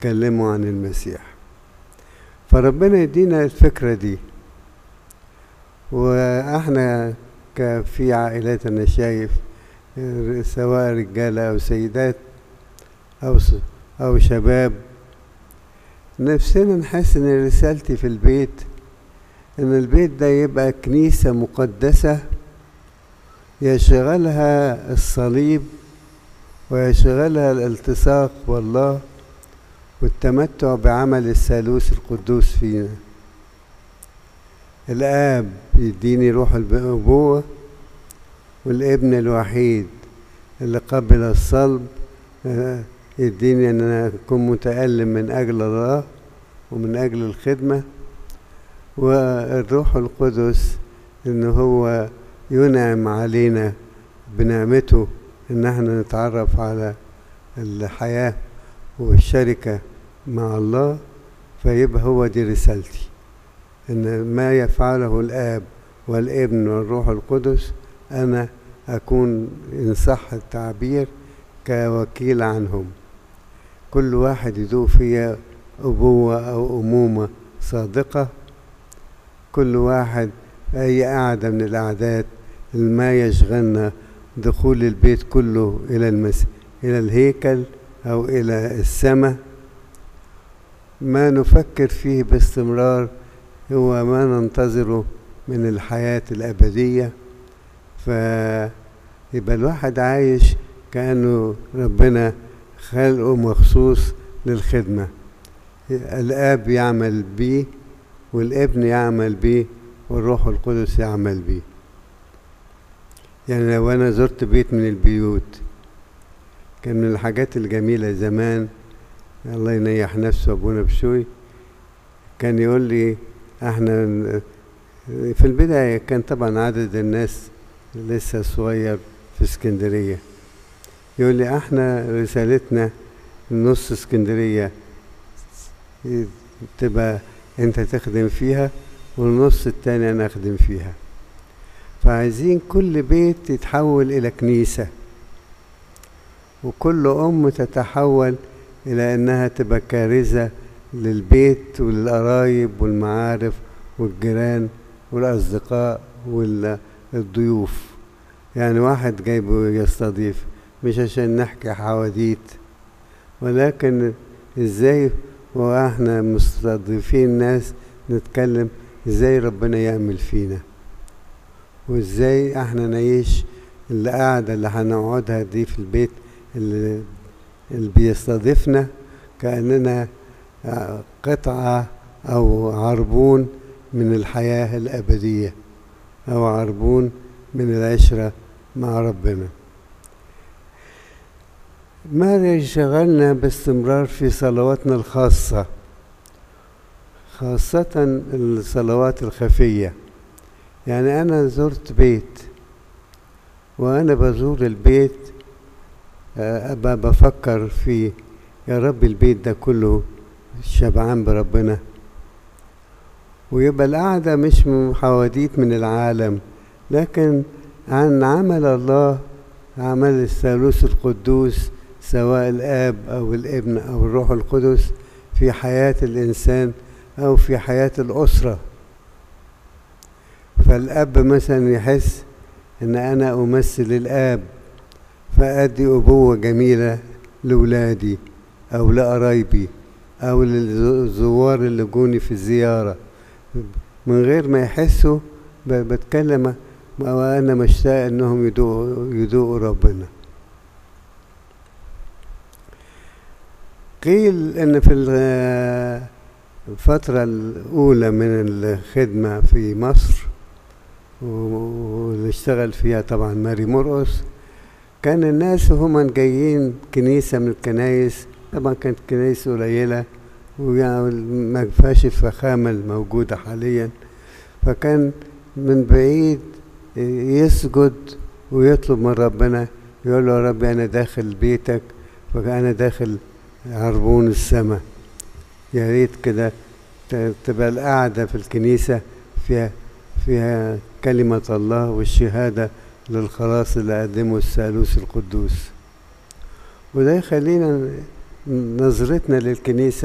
يتكلموا عن المسيح فربنا يدينا الفكرة دي واحنا في عائلات انا شايف سواء رجالة او سيدات او او شباب نفسنا نحس ان رسالتي في البيت ان البيت ده يبقى كنيسة مقدسة يشغلها الصليب ويشغلها الالتصاق بالله والتمتع بعمل الثالوث القدوس فينا الاب يديني روح الابوه والابن الوحيد اللي قبل الصلب يديني ان انا اكون متالم من اجل الله ومن اجل الخدمه والروح القدس ان هو ينعم علينا بنعمته ان احنا نتعرف على الحياه والشركه مع الله فيبقى هو دي رسالتي ان ما يفعله الاب والابن والروح القدس انا اكون ان صح التعبير كوكيل عنهم كل واحد يدوق فيا ابوه او امومه صادقه كل واحد اي قعده من القعدات ما يشغلنا دخول البيت كله الى المس... الى الهيكل او الى السماء ما نفكر فيه باستمرار هو ما ننتظره من الحياة الأبدية فيبقى الواحد عايش كأنه ربنا خلقه مخصوص للخدمة الآب يعمل بيه والابن يعمل بيه والروح القدس يعمل بيه يعني لو أنا زرت بيت من البيوت كان من الحاجات الجميلة زمان الله ينيح نفسه أبونا بشوي كان يقول لي احنا في البداية كان طبعا عدد الناس لسه صغير في اسكندرية يقول لي احنا رسالتنا نص اسكندرية تبقى انت تخدم فيها والنص التاني انا اخدم فيها فعايزين كل بيت يتحول الى كنيسة وكل ام تتحول الى انها تبقى كارثة للبيت وللقرايب والمعارف والجيران والأصدقاء والضيوف يعني واحد جايبه يستضيف مش عشان نحكي حواديت ولكن ازاي واحنا مستضيفين ناس نتكلم ازاي ربنا يعمل فينا وازاي احنا نعيش القعدة اللي هنقعدها دي في البيت اللي, اللي بيستضيفنا كأننا قطعة أو عربون من الحياة الأبدية أو عربون من العشرة مع ربنا ما يشغلنا باستمرار في صلواتنا الخاصة خاصة الصلوات الخفية يعني أنا زرت بيت وأنا بزور البيت أبقى بفكر في يا رب البيت ده كله شبعان بربنا ويبقى القعدة مش حواديت من العالم لكن عن عمل الله عمل الثالوث القدوس سواء الآب أو الابن أو الروح القدس في حياة الإنسان أو في حياة الأسرة فالأب مثلا يحس إن أنا أمثل الآب فأدي أبوة جميلة لولادي أو لقرايبي أو للزوار اللي جوني في الزيارة من غير ما يحسوا بتكلم وأنا مشتاق إنهم يدوقوا يدوقوا ربنا قيل إن في الفترة الأولى من الخدمة في مصر واللي اشتغل فيها طبعا ماري مرقص كان الناس هم جايين كنيسة من الكنايس طبعا كانت كنايس قليلة وما فيهاش الفخامة الموجودة حاليا فكان من بعيد يسجد ويطلب من ربنا يقول له يا رب أنا داخل بيتك وأنا داخل عربون السماء يا ريت كده تبقى القعدة في الكنيسة فيها فيها كلمة الله والشهادة للخلاص اللي قدمه الثالوث القدوس وده يخلينا نظرتنا للكنيسة